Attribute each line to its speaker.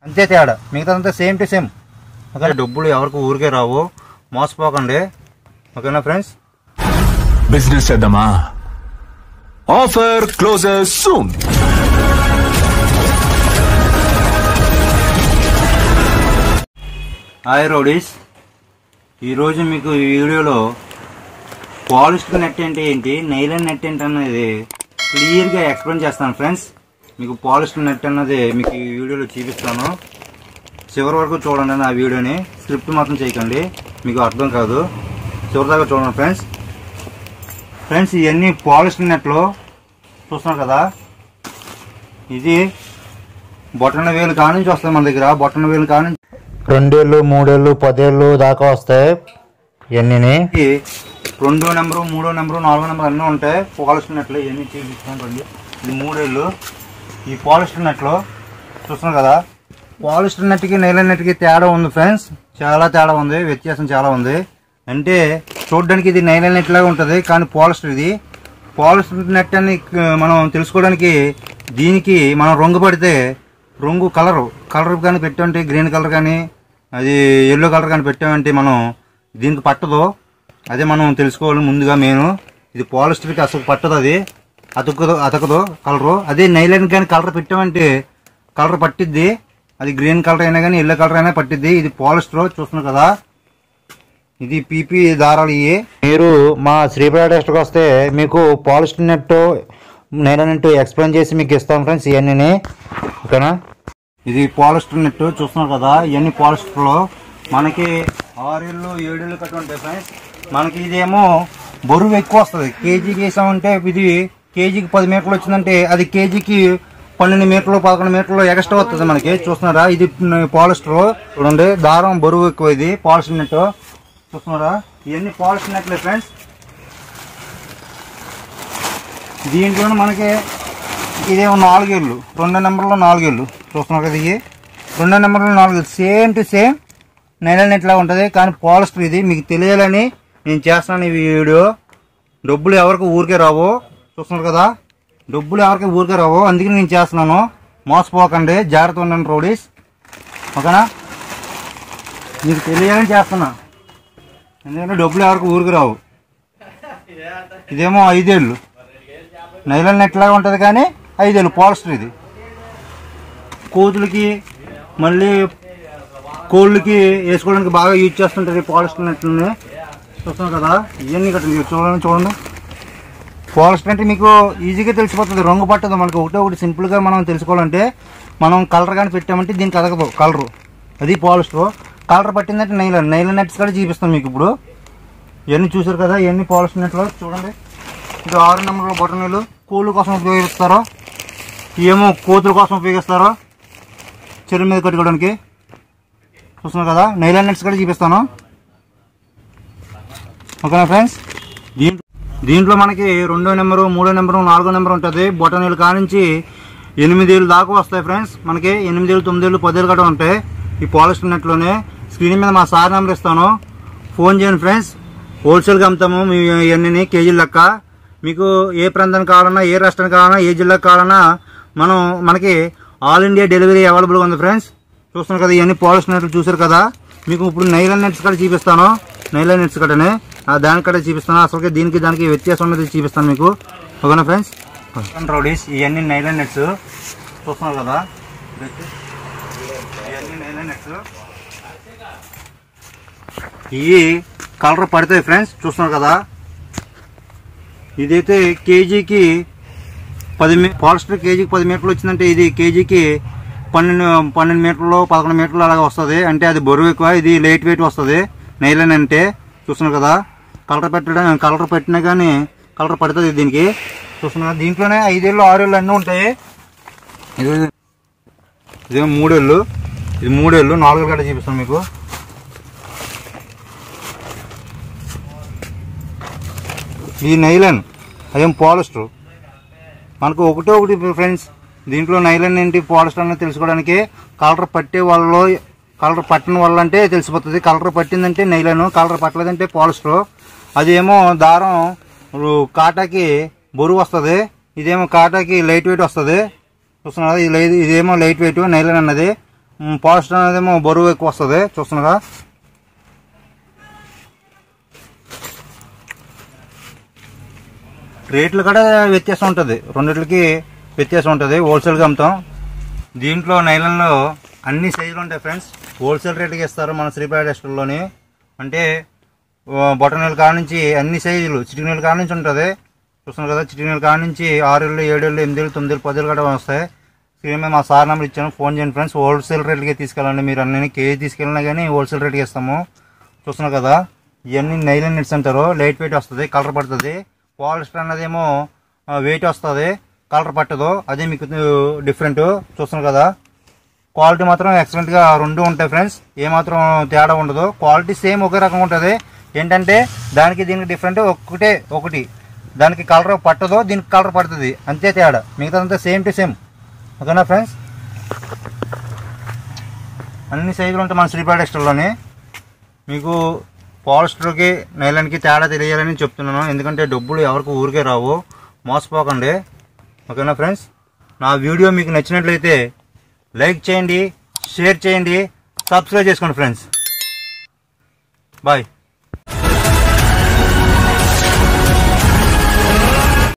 Speaker 1: అంతే తేడా మిగతాదంతా సేమ్ టు సేమ్ ఓకే డబ్బులు ఎవరికి ఊరికే రావు మోసపోకండి ఓకేనా ఫ్రెండ్స్
Speaker 2: బిజినెస్ చేద్దామా offer closer soon
Speaker 1: hi rowdies ఈరోజు మీకు ఈ వీడియోలో పాలిస్టర్ నెట్ అంటే ఏంటి నైలన్ నెట్ ఏంటి అన్నది క్లియర్గా ఎక్స్ప్లెయిన్ చేస్తాను ఫ్రెండ్స్ మీకు పాలిస్టర్ నెట్ అన్నది మీకు ఈ వీడియోలో చూపిస్తాను చివరి వరకు చూడండి నా వీడియోని స్క్రిప్ట్ మాత్రం చేయకండి మీకు అర్థం కాదు చివరి దాకా చూడండి ఫ్రెండ్స్ ఫ్రెండ్స్ ఇవన్నీ పాలిస్టర్ నెట్లో చూస్తున్నారు కదా ఇది బొట్టన వేలు కానుంచి వస్తాయి మన దగ్గర బొట్టన వేలు కానుంచి రెండేళ్ళు మూడేళ్ళు పదేళ్ళు దాకా వస్తాయి ఇవన్నీ రెండో నెంబరు మూడో నెంబరు నాలుగో నెంబర్ అన్నీ ఉంటాయి పాలిస్టర్ నెట్లు ఇవన్నీ చూపించుకోండి ఇది మూడేళ్ళు ఈ పాలిస్టర్ నెట్లో చూస్తున్నారు కదా పాలిస్టర్ నెట్కి నైలన్ నెట్కి తేడా ఉంది ఫ్రెండ్స్ చాలా తేడా ఉంది వ్యత్యాసం చాలా ఉంది అంటే చూడడానికి ఇది నైలన్ నెట్ లాగా ఉంటుంది కానీ పాలిస్టర్ ఇది పాలిస్టర్ నెట్ అని క- మనం తెలుసుకోవడానికి దీనికి మనం రంగు పడితే రంగు కలర్ కలర్ కానీ పెట్టామంటే గ్రీన్ కలర్ కానీ అది ఎల్లో కలర్ కానీ పెట్టామంటే మనం దీనికి పట్టదు అదే మనం తెలుసుకోవాలి ముందుగా మెయిన్ ఇది పాలిస్టర్కి అసలు పట్టదు అది అతకదు అతకదు కలరు అదే నైలాన్ కానీ కలర్ పెట్టామంటే కలర్ పట్టిద్ది అది గ్రీన్ కలర్ అయినా కానీ ఎల్లో కలర్ అయినా పట్టిద్ది ఇది పాలిస్టర్ చూస్తున్నారు కదా ఇది పీపీ దారాలు ఇవి మీరు మా శ్రీపేట టెస్ట్కి వస్తే మీకు polyester net nylon net explain చేసి మీకు ఇస్తాం ఫ్రెండ్స్ ఇవన్నీ ఓకేనా ఇది పాలిస్టర్ నెట్ చూస్తున్నారు కదా ఇవన్నీ పాలిస్టర్లో మనకి ఆరేళ్ళు ఏడేళ్ళు కట్టి ఉంటాయి ఫ్రెండ్స్ మనకి ఇదేమో బరువు ఎక్కువ వస్తుంది కేజీకి వేసామంటే ఇది కేజీకి పది మీటర్లు వచ్చిందంటే అది కేజీకి పన్నెండు మీటర్లు పదకొండు మీటర్లు ఎక్స్ట్రా వస్తుంది మనకి చూస్తున్నారా ఇది పాలిస్టర్ చూడండి దారం బరువు ఎక్కువ ఇది పాలిస్టర్ నెట్ చూస్తున్నారా ఇవన్నీ పాలిస్టర్ నెట్లే ఫ్రెండ్స్ దీంట్లో మనకి ఇదేమో నాలుగేళ్ళు రెండో నెంబర్లో నాలుగేళ్ళు చూస్తున్నారు కదా ఇవి రెండో నెంబర్లో నాలుగు సేమ్ టు సేమ్ నైలన్ నెట్లా ఉంటుంది కానీ పాలిస్టర్ ఇది మీకు తెలియాలని నేను చేస్తున్నాను ఈ వీడియో డబ్బులు ఎవరికి ఊరికే రావు చూస్తున్నారు కదా డబ్బులు ఎవరికి ఊరికే రావు అందుకే నేను చేస్తున్నాను మోసపోకండి జాగ్రత్త ఉండండి రౌడీస్ ఓకేనా మీకు తెలియాలని చేస్తున్నా ఎందుకంటే డబ్బులు ఎవరికి ఊరికి రావు ఇదేమో ఐదేళ్ళు నైలాన్ నెట్ లాగా ఉంటుంది కానీ ఐదేళ్ళు పాలిస్టర్ ఇది కోతులకి మళ్ళీ కోళ్ళకి వేసుకోవడానికి బాగా యూజ్ చేస్తుంటారు ఈ పాలిస్టర్ నెట్లని చూస్తున్నాం కదా ఇవన్నీ ఇక్కడ మీరు చూడండి చూడండి పాలిస్టర్ అంటే మీకు ఈజీగా తెలిసిపోతుంది రంగు పట్టదు మనకి ఒకటే ఒకటి సింపుల్గా మనం తెలుసుకోవాలంటే మనం కలర్ కానీ పెట్టామంటే దీనికి అదగదు కలరు అది పాలిస్టర్ కలర్ పట్టిందంటే నైలాన్ నైలాన్ నెట్స్ కూడా చూపిస్తాం మీకు ఇప్పుడు ఇవన్నీ చూసారు కదా ఇవన్నీ పాలిస్టర్ నెట్లో చూడండి ఇది ఆరు నెంబర్లో బొటనీలు కోళ్ళు కోసం ఉపయోగిస్తారో ఏమో కోతుల కోసం ఉపయోగిస్తారో చెరువు మీద కట్టుకోవడానికి చూస్తున్నారు కదా నైలాన్ నెట్స్ కూడా చూపిస్తాను ఓకేనా ఫ్రెండ్స్ దీంట్లో దీంట్లో మనకి రెండో నెంబరు మూడో నెంబరు నాలుగో నెంబర్ ఉంటుంది బొటనీలు కానించి ఎనిమిదేళ్ళు దాకా వస్తాయి ఫ్రెండ్స్ మనకి ఎనిమిదేళ్ళు తొమ్మిదేళ్ళు పదేళ్ళు కూడా ఉంటాయి ఈ పాలిస్టర్ నెట్లోనే స్క్రీన్ మీద మా సార్ నెంబర్ ఇస్తాను ఫోన్ చేయండి ఫ్రెండ్స్ హోల్సేల్గా అమ్ముతాము మీ ఇవన్నీ కేజీల లెక్క మీకు ఏ ప్రాంతానికి కావాలన్నా ఏ రాష్ట్రానికి కావాలన్నా ఏ జిల్లాకి కావాలన్నా మనం మనకి ఆల్ ఇండియా డెలివరీ అవైలబుల్గా ఉంది ఫ్రెండ్స్ చూస్తున్నారు కదా ఇవన్నీ పాలిస్టర్ నెట్లు చూసారు కదా మీకు ఇప్పుడు నైలాన్ నెట్స్ కూడా చూపిస్తాను నైలాన్ నెట్స్ కట్టనే దానికి కూడా చూపిస్తాను అసలు దీనికి దానికి వ్యత్యాసం అనేది చూపిస్తాను మీకు ఓకేనా ఫ్రెండ్స్ రౌడీస్ ఇవన్నీ నైలాన్ నెట్స్ చూస్తున్నారు కదా ఇవన్నీ నైలాన్ నెట్స్ ఇవి కలర్ పడతాయి ఫ్రెండ్స్ చూస్తున్నారు కదా ఇదైతే కేజీకి పది మీ పాలిస్టర్ కేజీకి పది మీటర్లు వచ్చిందంటే ఇది కేజీకి పన్నెండు పన్నెండు మీటర్లు పదకొండు మీటర్లు అలాగా వస్తుంది అంటే అది బరువు ఎక్కువ ఇది లైట్ వెయిట్ వస్తుంది నైలన్ అంటే చూస్తున్నారు కదా కలర్ పెట్టడం కలర్ పెట్టినా కానీ కలర్ పడుతుంది దీనికి చూస్తున్నారు కదా, దీంట్లోనే ఐదేళ్ళు ఆరేళ్ళు అన్నీ ఉంటాయి ఇది ఇదేమో మూడేళ్ళు ఇది మూడేళ్ళు నాలుగేళ్ళు కూడా చూపిస్తాను మీకు ఈ నైలన్ అదేం పాలిస్టర్ మనకు ఒకటే ఒకటి ఫ్రెండ్స్ దీంట్లో నైలన్ ఏంటి పాలిస్టర్ అనేది తెలుసుకోవడానికి కలర్ పట్టే వాళ్ళు కలర్ పట్టిన వల్ల అంటే తెలిసిపోతుంది కలర్ పట్టిందంటే నైలన్ కలర్ పట్టలేదంటే పాలిస్టర్ అదేమో దారం రు- కాటాకి బరువు వస్తుంది ఇదేమో కాటాకి లైట్ వెయిట్ వస్తుంది చూస్తున్నారు ఇది లై- ఇదేమో లైట్ వెయిట్ నైలన్ అన్నది పాలిస్టర్ అనేదేమో బరువు ఎక్కువ వస్తుంది చూస్తున్నాగా రేట్లు కూడా వ్యత్యాసం ఉంటుంది రెండిట్లకి వ్యత్యాసం ఉంటుంది హోల్సేల్గా అమ్ముతాం దీంట్లో నైలంలో అన్ని సైజులు ఉంటాయి ఫ్రెండ్స్ హోల్సేల్ రేట్కి ఇస్తారు మన శ్రీపాడ స్టోర్లోని అంటే బొటనీల కాడ నుంచి అన్ని సైజులు చిటికనీల కాడ నుంచి ఉంటుంది చూస్తున్నారు కదా చిటికనీల కాడ నుంచి ఆరేళ్ళు ఏడేళ్ళు ఎనిమిదేళ్ళు తొమ్మిదేళ్ళు పదేళ్ళు కూడా వస్తాయి స్క్రీన్ మీద మా సార్ నెంబర్ ఇచ్చాను ఫోన్ చేయండి ఫ్రెండ్స్ హోల్సేల్ రేట్కి తీసుకెళ్ళండి మీరు అన్ని కేజీ తీసుకెళ్ళినా కానీ హోల్సేల్ రేట్కి ఇస్తాము చూస్తున్నారు కదా ఇవన్నీ నైలన్ నెట్స్ అంటారు లైట్ వెయిట్ వస్తుంది కలర్ పడుతుంది పాలిస్టర్ అన్నదేమో వెయిట్ వస్తుంది కలర్ పట్టదు అదే మీకు డిఫరెంట్ చూస్తున్నారు కదా క్వాలిటీ మాత్రం ఎక్సలెంట్గా రెండు ఉంటాయి ఫ్రెండ్స్ ఏమాత్రం తేడా ఉండదు క్వాలిటీ సేమ్ ఒకే రకంగా ఉంటుంది ఏంటంటే దానికి దీనికి డిఫరెంట్ ఒకటే ఒకటి దానికి కలర్ పట్టదు దీనికి కలర్ పడుతుంది అంతే తేడా మిగతాదంతా సేమ్ టు సేమ్ ఓకేనా ఫ్రెండ్స్ అన్ని సైజులు ఉంటాయి మన శ్రీపాడ స్టోర్లోని మీకు పాలిస్టర్కి నైలాన్కి తేడా తెలియాలని చెప్తున్నాను ఎందుకంటే డబ్బులు ఎవరికి ఊరికే రావు మోసపోకండి ఓకేనా ఫ్రెండ్స్ నా వీడియో మీకు నచ్చినట్లయితే లైక్ చేయండి షేర్ చేయండి సబ్స్క్రైబ్ చేసుకోండి ఫ్రెండ్స్ బాయ్